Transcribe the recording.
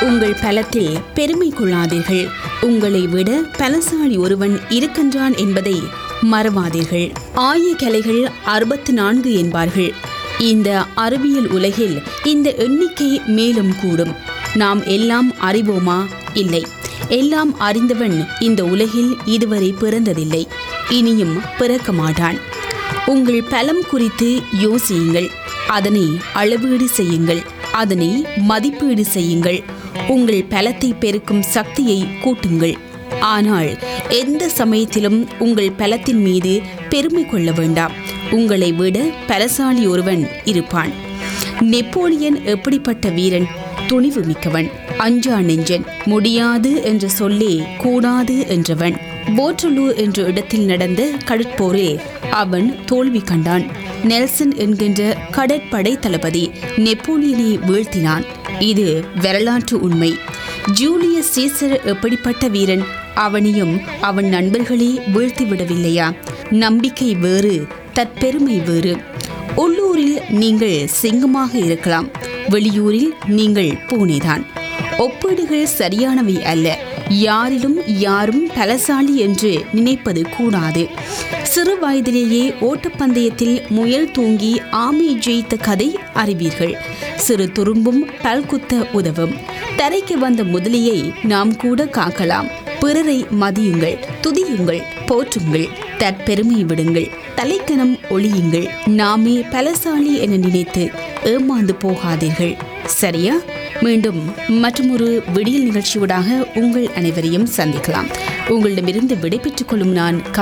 உங்கள் பலத்தில் பெருமை கொள்ளாதீர்கள் உங்களை விட பலசாலி ஒருவன் இருக்கின்றான் என்பதை மறவாதீர்கள் ஆய கலைகள் அறுபத்து நான்கு என்பார்கள் இந்த அறிவியல் உலகில் இந்த எண்ணிக்கை மேலும் கூடும் நாம் எல்லாம் அறிவோமா இல்லை எல்லாம் அறிந்தவன் இந்த உலகில் இதுவரை பிறந்ததில்லை இனியும் பிறக்க மாட்டான் உங்கள் பலம் குறித்து யோசியுங்கள் அதனை அளவீடு செய்யுங்கள் அதனை மதிப்பீடு செய்யுங்கள் உங்கள் பலத்தை பெருக்கும் சக்தியை கூட்டுங்கள் ஆனால் எந்த சமயத்திலும் உங்கள் பலத்தின் மீது பெருமை கொள்ள வேண்டாம் உங்களை விட பலசாலி ஒருவன் இருப்பான் நெப்போலியன் எப்படிப்பட்ட வீரன் துணிவு மிக்கவன் அஞ்சா நெஞ்சன் முடியாது என்ற சொல்லே கூடாது என்றவன் போட்டலு என்ற இடத்தில் நடந்த கடற்போரில் அவன் தோல்வி கண்டான் நெல்சன் என்கின்ற கடற்படை தளபதி நெப்போலியனை வீழ்த்தினான் இது வரலாற்று உண்மை ஜூலியஸ் சீசர் எப்படிப்பட்ட வீரன் அவனையும் அவன் நண்பர்களே வீழ்த்தி விடவில்லையா நம்பிக்கை வேறு தற்பெருமை வேறு உள்ளூரில் நீங்கள் சிங்கமாக இருக்கலாம் வெளியூரில் நீங்கள் பூனைதான் ஒப்பீடுகள் சரியானவை அல்ல யாரிலும் யாரும் பலசாலி என்று நினைப்பது கூடாது சிறு வயதிலேயே ஓட்டப்பந்தயத்தில் முயல் தூங்கி ஆமை ஜெயித்த கதை அறிவீர்கள் சிறு துரும்பும் பல்குத்த உதவும் தரைக்கு வந்த முதலியை நாம் கூட காக்கலாம் பிறரை மதியுங்கள் துதியுங்கள் போற்றுங்கள் தற்பெருமை விடுங்கள் தலைக்கணம் ஒளியுங்கள் நாமே பலசாலி என நினைத்து ஏமாந்து போகாதீர்கள் சரியா மீண்டும் மற்றொரு விடியல் நிகழ்ச்சியூடாக உங்கள் அனைவரையும் சந்திக்கலாம் உங்களிடமிருந்து விடைபெற்றுக் கொள்ளும் நான்